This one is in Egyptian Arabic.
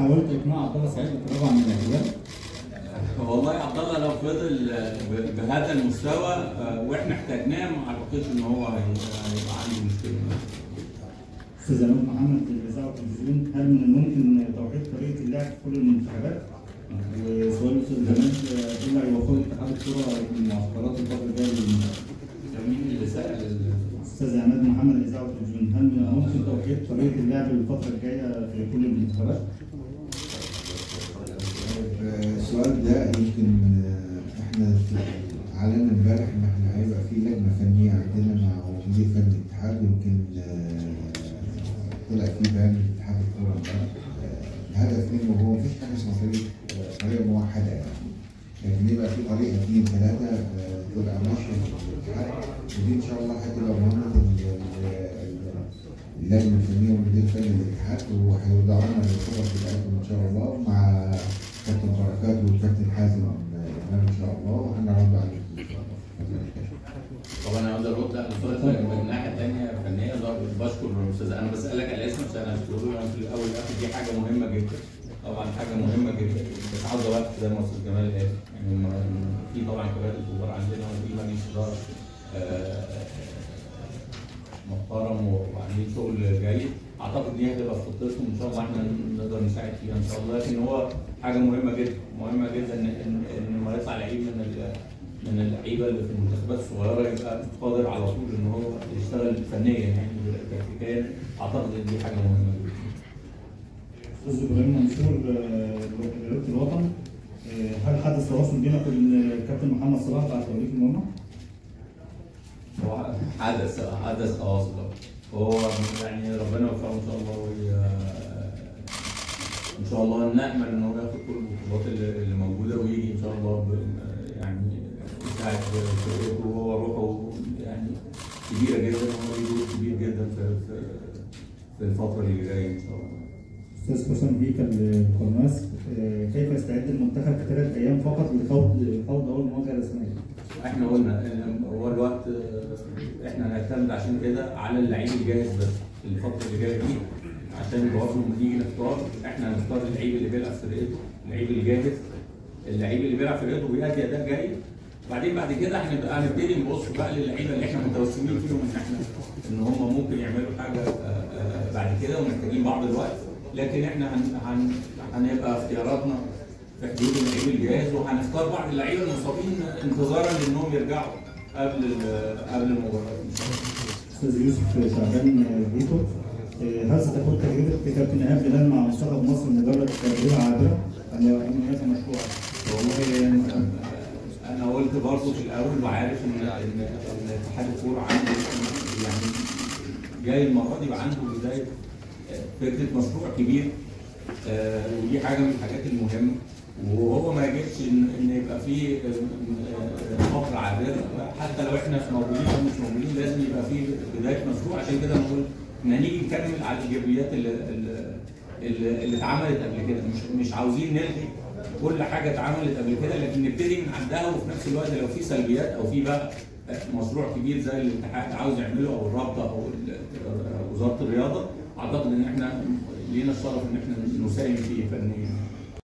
حاولت اقناع عبد الله سعيد بالتراجع عن الاعتزال والله عبد الله لو فضل ب- بهذا المستوى آه، واحنا احتاجناه ما اعتقدش ان هو هي- هيبقى عنده مشكله استاذ عماد محمد الاذاعه والتلفزيون هل من الممكن توحيد طريقه اللعب في كل المنتخبات؟ وسؤال الاستاذ جمال آه، ايه اللي هيوفره اتحاد الكره في المعسكرات الفتره الجايه للمنتخب؟ مين اللي سال ال- استاذ عماد محمد الاذاعه والتلفزيون هل من الممكن توحيد طريقه اللعب الفتره الجايه في كل المنتخبات؟ السؤال ده يمكن آه، احنا في- اعلنا امبارح ان احنا هيبقى في لجنه فنيه عندنا مع مدير فني الاتحاد يمكن آه، طلع في بيان من اتحاد الكوره امبارح آه، الهدف منه هو مفيش حاجه اسمها طريقه آه، طريقه موحده يعني لكن يبقى في طريقه اثنين ثلاثه آه، تبقى ماشيه في الاتحاد ودي ان شاء الله هتبقى مهمه ال- ال- اللجنه الفنيه والمدير الفني للاتحاد وهيوضعوا لنا الخطط بتاعتهم ان شاء الله مع كابتن بركات والكابتن حازم امام ان شاء الله وهنرد عليكم ان شاء الله طب انا عاوز ارد على السؤال من الناحيه الثانيه فنيه ده بشكر الاستاذ انا بسالك على الاسم عشان اشكره له في الاول والاخر دي حاجه مهمه جدا طبعا حاجه مهمه جدا بس عاوزه وقت زي ما استاذ جمال قال يعني ما- في طبعا كباتن كبار عندنا وفي مجلس اداره آه، محترم وعاملين شغل جيد اعتقد دي هتبقى في خطتهم ان شاء الله احنا نقدر نساعد فيها ان شاء الله لكن هو حاجه مهمه جدا مهمه جدا ان ان ان لما يطلع لعيب من ال- من اللعيبه اللي في المنتخبات الصغيره يبقى قادر على طول ان هو يشتغل فنيا يعني تكتيكيا اعتقد ان دي حاجه مهمه جدا استاذ ابراهيم منصور آه، رياضه الوطن آه، هل حدث تواصل بينك وبين الكابتن محمد صلاح بعد توليك المهمه؟ هو حدث حدث تواصل هو يعني ربنا يوفقه ان شاء الله وي... ان شاء الله نامل ان هو ياخد كل البطولات اللي اللي موجوده ويجي ان شاء الله ب... يعني يساعد فرقته وهو روحه يعني كبيره جدا وهو ليه دور كبير جدا في في في الفتره اللي جايه ان شاء الله استاذ حسام هيكل القناص آه، كيف يستعد المنتخب في ثلاث ايام فقط لخوض خوض اول مواجهه رسميه؟ احنا قلنا إن هو الوقت آه، احنا هنعتمد عشان كده على اللعيب الجاهز بس الفتره اللي جايه دي عشان برضه لما نيجي نختار احنا هنختار اللعيب اللي بيلعب في فرقته اللعيب الجاهز اللعيب اللي بيلعب في فرقته بيأدي اداء جيد بعدين بعد كده هنبقى هنبتدي نبص بقى للعيبه اللي احنا متوسمين فيهم ان احنا ان هم ممكن يعملوا حاجه آه، آه، بعد كده ومحتاجين بعض الوقت لكن احنا هن هن هنبقى اختياراتنا في حدود اللعيب الجاهز وهنختار بعض اللعيبه المصابين انتظارا لانهم يرجعوا قبل ال- قبل المباراه ان شاء الله. استاذ يوسف شعبان بيتو آه، هل ستكون تجربه كابتن ايهاب جلال مع منتخب مصر مجرد تجربه عابره ام ام هناك مشروع؟ والله أنا- انا قلت برضه في الاول وعارف ان ان ان اتحاد الكوره عنده يعني جاي المره دي يبقى عنده بدايه آه، فكره مشروع كبير آه، ودي حاجه من الحاجات المهمه وهو ما يجبش ان ان يبقى في آه، آه، فتره عابره حتى لو احنا موجودين او مش موجودين لازم يبقى في بدايه مشروع عشان كده بنقول احنا هنيجي نكمل على الايجابيات اللي اللي- اللي اللي اتعملت قبل كده مش مش عاوزين نلغي كل حاجه اتعملت قبل كده لكن نبتدي من عندها وفي نفس الوقت لو في سلبيات او في بقى مشروع كبير زي اللي الاتحاد عاوز يعمله او الرابطه او ال- وزاره الرياضه اعتقد ان احنا لينا الشرف ان احنا نساهم فيه فنيا